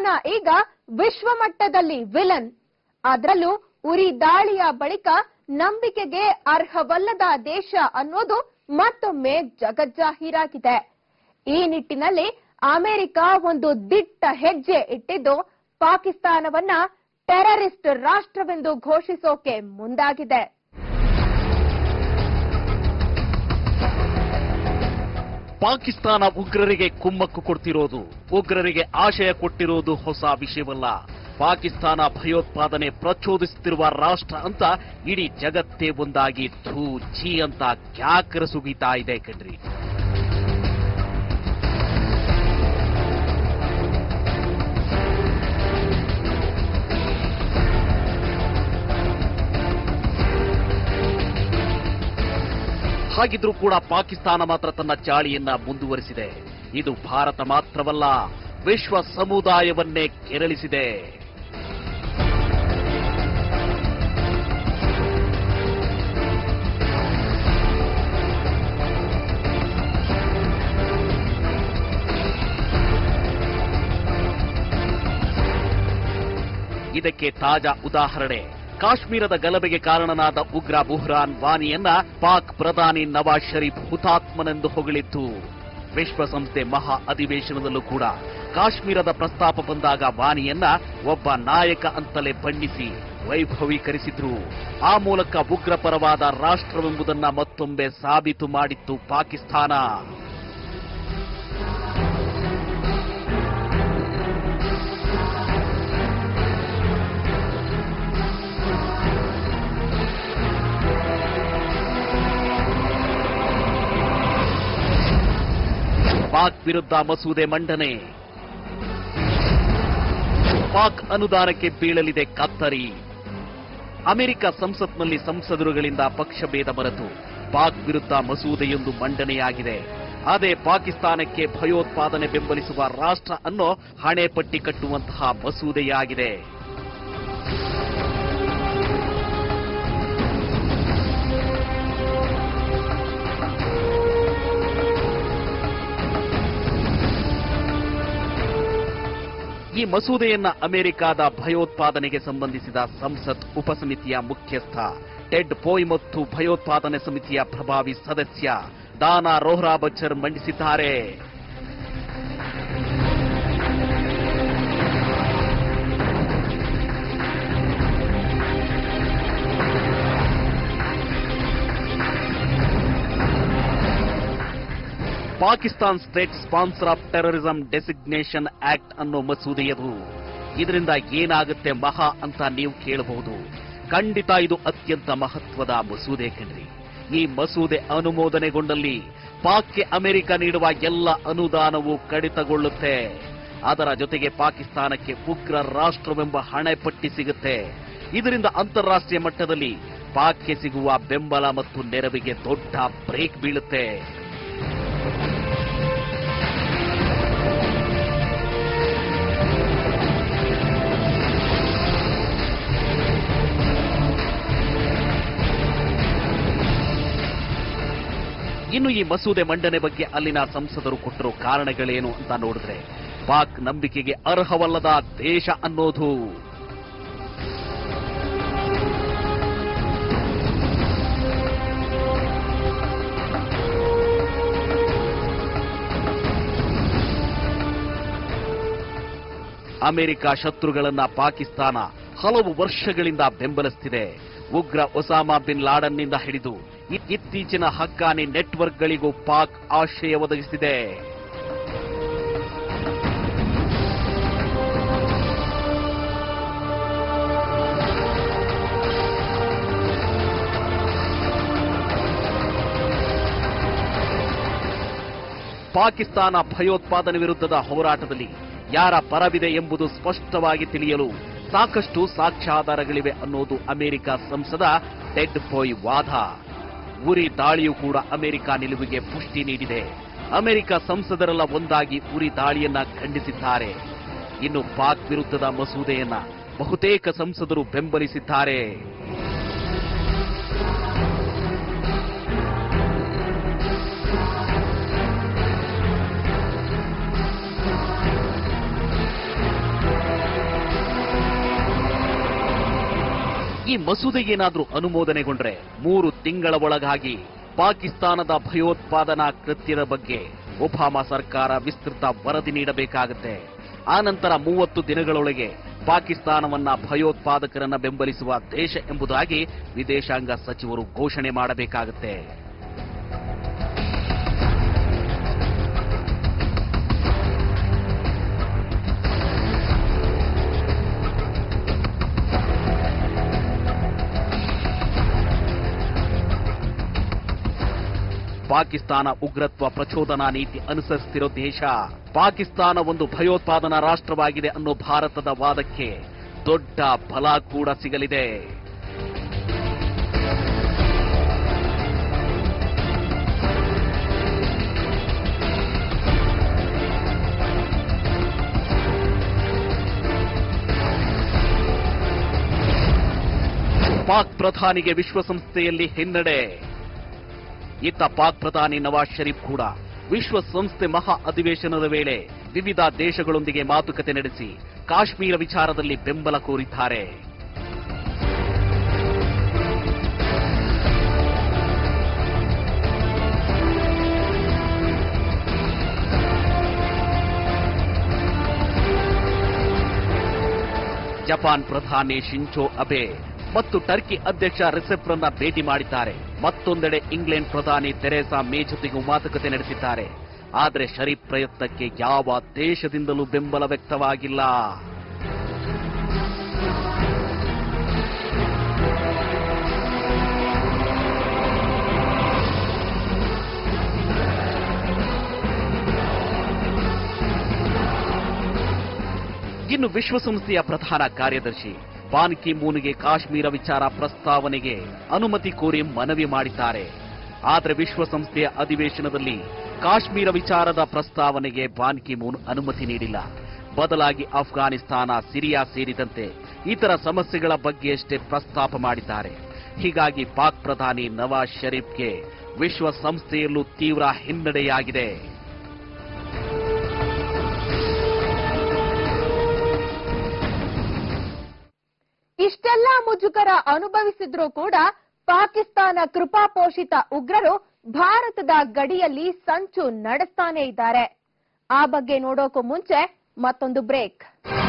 ಈಗ ವಿಶ್ವಮಟ್ಟದಲ್ಲಿ ವಿಲನ್ ಅದರಲ್ಲೂ ಉರಿ ದಾಳಿಯ ಬಳಿಕ ನಂಬಿಕೆಗೆ ಅರ್ಹವಲ್ಲದ ದೇಶ ಅನ್ನೋದು ಮತ್ತೊಮ್ಮೆ ಜಗಜ್ಜಾಹೀರಾಗಿದೆ ಈ ನಿಟ್ಟಿನಲ್ಲಿ ಅಮೆರಿಕ ಒಂದು ದಿಟ್ಟ ಹೆಜ್ಜೆ ಇಟ್ಟಿದ್ದು ಪಾಕಿಸ್ತಾನವನ್ನ ಟೆರರಿಸ್ಟ್ ರಾಷ್ಟ್ರವೆಂದು ಘೋಷಿಸೋಕೆ ಮುಂದಾಗಿದೆ ಪಾಕಿಸ್ತಾನ ಉಗ್ರರಿಗೆ ಕುಮ್ಮಕ್ಕು ಕೊಡ್ತಿರೋದು ಉಗ್ರರಿಗೆ ಆಶಯ ಕೊಟ್ಟಿರೋದು ಹೊಸ ವಿಷಯವಲ್ಲ ಪಾಕಿಸ್ತಾನ ಭಯೋತ್ಪಾದನೆ ಪ್ರಚೋದಿಸುತ್ತಿರುವ ರಾಷ್ಟ್ರ ಅಂತ ಇಡೀ ಜಗತ್ತೇ ಒಂದಾಗಿ ಥೂ ಛೀ ಅಂತ ಕ್ಯಾಕರ ಸುಗಿತಾ ಇದೆ ಕಣ್ರಿ ಹಾಗಿದ್ರೂ ಕೂಡ ಪಾಕಿಸ್ತಾನ ಮಾತ್ರ ತನ್ನ ಚಾಳಿಯನ್ನ ಮುಂದುವರಿಸಿದೆ ಇದು ಭಾರತ ಮಾತ್ರವಲ್ಲ ವಿಶ್ವ ಸಮುದಾಯವನ್ನೇ ಕೆರಳಿಸಿದೆ ಇದಕ್ಕೆ ತಾಜಾ ಉದಾಹರಣೆ ಕಾಶ್ಮೀರದ ಗಲಭೆಗೆ ಕಾರಣನಾದ ಉಗ್ರ ಬುಹ್ರಾನ್ ವಾನಿಯನ್ನ ಪಾಕ್ ಪ್ರಧಾನಿ ನವಾಜ್ ಶರೀಫ್ ಹುತಾತ್ಮನೆಂದು ಹೊಗಳಿತ್ತು ವಿಶ್ವಸಂಸ್ಥೆ ಮಹಾ ಅಧಿವೇಶನದಲ್ಲೂ ಕೂಡ ಕಾಶ್ಮೀರದ ಪ್ರಸ್ತಾಪ ಬಂದಾಗ ವಾನಿಯನ್ನ ಒಬ್ಬ ನಾಯಕ ಅಂತಲೇ ಬಣ್ಣಿಸಿ ವೈಭವೀಕರಿಸಿದ್ರು ಆ ಮೂಲಕ ಉಗ್ರಪರವಾದ ರಾಷ್ಟ್ರವೆಂಬುದನ್ನ ಮತ್ತೊಮ್ಮೆ ಸಾಬೀತು ಮಾಡಿತ್ತು ಪಾಕಿಸ್ತಾನ ಪಾಕ್ ವಿರುದ್ಧ ಮಸೂದೆ ಮಂಡನೆ ಪಾಕ್ ಅನುದಾನಕ್ಕೆ ಬೀಳಲಿದೆ ಕತ್ತರಿ ಅಮೆರಿಕ ಸಂಸತ್ನಲ್ಲಿ ಸಂಸದರುಗಳಿಂದ ಪಕ್ಷಭೇದ ಮರೆತು ಪಾಕ್ ವಿರುದ್ಧ ಮಸೂದೆಯೊಂದು ಮಂಡನೆಯಾಗಿದೆ ಅದೇ ಪಾಕಿಸ್ತಾನಕ್ಕೆ ಭಯೋತ್ಪಾದನೆ ಬೆಂಬಲಿಸುವ ರಾಷ್ಟ್ರ ಅನ್ನೋ ಹಣೆಪಟ್ಟಿ ಕಟ್ಟುವಂತಹ ಮಸೂದೆಯಾಗಿದೆ ಈ ಮಸೂದೆಯನ್ನ ಅಮೆರಿಕದ ಭಯೋತ್ಪಾದನೆಗೆ ಸಂಬಂಧಿಸಿದ ಸಂಸತ್ ಉಪಸಮಿತಿಯ ಮುಖ್ಯಸ್ಥ ಟೆಡ್ ಪೋಯ್ ಮತ್ತು ಭಯೋತ್ಪಾದನೆ ಸಮಿತಿಯ ಪ್ರಭಾವಿ ಸದಸ್ಯ ದಾನಾ ರೋಹ್ರಾ ಬಚ್ಚರ್ ಮಂಡಿಸಿದ್ದಾರೆ Pakistan state sponsor of terrorism designation act ಅನ್ನೋ ಮಸೂದೆಯದು ಇದರಿಂದ ಏನಾಗುತ್ತೆ ಮಹಾ ಅಂತ ನೀವು ಕೇಳಬಹುದು ಖಂಡಿತ ಇದು ಅತ್ಯಂತ ಮಹತ್ವದ ಮಸೂದೆ ಕಣ್ರಿ ಈ ಮಸೂದೆ ಅನುಮೋದನೆಗೊಂಡಲ್ಲಿ ಪಾಕ್ಗೆ ಅಮೆರಿಕ ನೀಡುವ ಎಲ್ಲ ಅನುದಾನವು ಕಡಿತಗೊಳ್ಳುತ್ತೆ ಅದರ ಜೊತೆಗೆ ಪಾಕಿಸ್ತಾನಕ್ಕೆ ಉಗ್ರ ರಾಷ್ಟ್ರವೆಂಬ ಹಣೆಪಟ್ಟಿ ಸಿಗುತ್ತೆ ಇದರಿಂದ ಅಂತಾರಾಷ್ಟ್ರೀಯ ಮಟ್ಟದಲ್ಲಿ ಪಾಕ್ಗೆ ಸಿಗುವ ಬೆಂಬಲ ಮತ್ತು ನೆರವಿಗೆ ದೊಡ್ಡ ಬ್ರೇಕ್ ಬೀಳುತ್ತೆ ಇನ್ನು ಈ ಮಸೂದೆ ಮಂಡನೆ ಬಗ್ಗೆ ಅಲ್ಲಿನ ಸಂಸದರು ಕೊಟ್ಟಿರೋ ಕಾರಣಗಳೇನು ಅಂತ ನೋಡಿದ್ರೆ ಪಾಕ್ ನಂಬಿಕೆಗೆ ಅರ್ಹವಲ್ಲದ ದೇಶ ಅನ್ನೋದು ಅಮೆರಿಕ ಶತ್ರುಗಳನ್ನ ಪಾಕಿಸ್ತಾನ ಹಲವು ವರ್ಷಗಳಿಂದ ಬೆಂಬಲಿಸುತ್ತಿದೆ ಉಗ್ರ ಒಸಾಮಾ ಬಿನ್ ಲಾಡನ್ನಿಂದ ಹಿಡಿದು ಇ- ಇತ್ತೀಚಿನ ಹಕ್ಕಾನಿ ನೆಟ್ವರ್ಕ್ಗಳಿಗೂ ಪಾಕ್ ಆಶ್ರಯ ಒದಗಿಸಿದೆ ಪಾಕಿಸ್ತಾನ ಭಯೋತ್ಪಾದನೆ ವಿರುದ್ಧದ ಹೋರಾಟದಲ್ಲಿ ಯಾರ ಪರವಿದೆ ಎಂಬುದು ಸ್ಪಷ್ಟವಾಗಿ ತಿಳಿಯಲು ಸಾಕಷ್ಟು ಸಾಕ್ಷ್ಯಾಧಾರಗಳಿವೆ ಅನ್ನೋದು ಅಮೆರಿಕ ಸಂಸದ ಟೆಡ್ ಪೋಯ್ ವಾದ ಉರಿ ದಾಳಿಯೂ ಕೂಡ ಅಮೆರಿಕ ನಿಲುವಿಗೆ ಪುಷ್ಟಿ ನೀಡಿದೆ ಅಮೆರಿಕ ಸಂಸದರೆಲ್ಲ ಒಂದಾಗಿ ಉರಿ ದಾಳಿಯನ್ನ ಖಂಡಿಸಿದ್ದಾರೆ ಇನ್ನು ಪಾಕ್ ವಿರುದ್ಧದ ಮಸೂದೆಯನ್ನ ಬಹುತೇಕ ಸಂಸದರು ಬೆಂಬಲಿಸಿದ್ದಾರೆ ಈ ಮಸೂದೆ ಏನಾದ್ರೂ ಅನುಮೋದನೆಗೊಂಡ್ರೆ ಮೂರು ತಿಂಗಳ ಒಳಗಾಗಿ ಪಾಕಿಸ್ತಾನದ ಭಯೋತ್ಪಾದನಾ ಕೃತ್ಯದ ಬಗ್ಗೆ ಒಬಾಮಾ ಸರ್ಕಾರ ವಿಸ್ತೃತ ವರದಿ ನೀಡಬೇಕಾಗುತ್ತೆ ಆನಂತರ ಮೂವತ್ತು ದಿನಗಳೊಳಗೆ ಪಾಕಿಸ್ತಾನವನ್ನ ಭಯೋತ್ಪಾದಕರನ್ನ ಬೆಂಬಲಿಸುವ ದೇಶ ಎಂಬುದಾಗಿ ವಿದೇಶಾಂಗ ಸಚಿವರು ಘೋಷಣೆ ಮಾಡಬೇಕಾಗುತ್ತೆ ಪಾಕಿಸ್ತಾನ ಉಗ್ರತ್ವ ಪ್ರಚೋದನಾ ನೀತಿ ಅನುಸರಿಸುತ್ತಿರೋ ದೇಶ ಪಾಕಿಸ್ತಾನ ಒಂದು ಭಯೋತ್ಪಾದನಾ ರಾಷ್ಟ್ರವಾಗಿದೆ ಅನ್ನೋ ಭಾರತದ ವಾದಕ್ಕೆ ದೊಡ್ಡ ಬಲ ಕೂಡ ಸಿಗಲಿದೆ ಪಾಕ್ ಪ್ರಧಾನಿಗೆ ವಿಶ್ವಸಂಸ್ಥೆಯಲ್ಲಿ ಹಿನ್ನಡೆ ಇತ್ತ ಪಾಕ್ ಪ್ರಧಾನಿ ನವಾಜ್ ಶರೀಫ್ ಕೂಡ ವಿಶ್ವಸಂಸ್ಥೆ ಮಹಾ ಅಧಿವೇಶನದ ವೇಳೆ ವಿವಿಧ ದೇಶಗಳೊಂದಿಗೆ ಮಾತುಕತೆ ನಡೆಸಿ ಕಾಶ್ಮೀರ ವಿಚಾರದಲ್ಲಿ ಬೆಂಬಲ ಕೋರಿದ್ದಾರೆ ಜಪಾನ್ ಪ್ರಧಾನಿ ಶಿಂಚೋ ಅಬೆ ಮತ್ತು ಟರ್ಕಿ ಅಧ್ಯಕ್ಷ ರಿಸೆಪ್ರನ್ನ ಭೇಟಿ ಮಾಡಿದ್ದಾರೆ ಮತ್ತೊಂದೆಡೆ ಇಂಗ್ಲೆಂಡ್ ಪ್ರಧಾನಿ ತೆರೇಸಾ ಮೇ ಜೊತೆಗೂ ಮಾತುಕತೆ ನಡೆಸಿದ್ದಾರೆ ಆದರೆ ಶರೀಫ್ ಪ್ರಯತ್ನಕ್ಕೆ ಯಾವ ದೇಶದಿಂದಲೂ ಬೆಂಬಲ ವ್ಯಕ್ತವಾಗಿಲ್ಲ ಇನ್ನು ವಿಶ್ವಸಂಸ್ಥೆಯ ಪ್ರಧಾನ ಕಾರ್ಯದರ್ಶಿ ಬಾನ್ ಕಿ ಮೂನ್ಗೆ ಕಾಶ್ಮೀರ ವಿಚಾರ ಪ್ರಸ್ತಾವನೆಗೆ ಅನುಮತಿ ಕೋರಿ ಮನವಿ ಮಾಡಿದ್ದಾರೆ ಆದರೆ ವಿಶ್ವಸಂಸ್ಥೆಯ ಅಧಿವೇಶನದಲ್ಲಿ ಕಾಶ್ಮೀರ ವಿಚಾರದ ಪ್ರಸ್ತಾವನೆಗೆ ಬಾನ್ ಕಿ ಮೂನ್ ಅನುಮತಿ ನೀಡಿಲ್ಲ ಬದಲಾಗಿ ಅಫ್ಘಾನಿಸ್ತಾನ ಸಿರಿಯಾ ಸೇರಿದಂತೆ ಇತರ ಸಮಸ್ಯೆಗಳ ಬಗ್ಗೆಯಷ್ಟೇ ಪ್ರಸ್ತಾಪ ಮಾಡಿದ್ದಾರೆ ಹೀಗಾಗಿ ಪಾಕ್ ಪ್ರಧಾನಿ ನವಾಜ್ ಶರೀಫ್ಗೆ ವಿಶ್ವಸಂಸ್ಥೆಯಲ್ಲೂ ತೀವ್ರ ಹಿನ್ನಡೆಯಾಗಿದೆ ಇಷ್ಟೆಲ್ಲ ಮುಜುಗರ ಅನುಭವಿಸಿದ್ರೂ ಕೂಡ ಪಾಕಿಸ್ತಾನ ಕೃಪಾಪೋಷಿತ ಉಗ್ರರು ಭಾರತದ ಗಡಿಯಲ್ಲಿ ಸಂಚು ನಡೆಸ್ತಾನೆ ಇದ್ದಾರೆ ಆ ಬಗ್ಗೆ ನೋಡೋಕು ಮುಂಚೆ ಮತ್ತೊಂದು ಬ್ರೇಕ್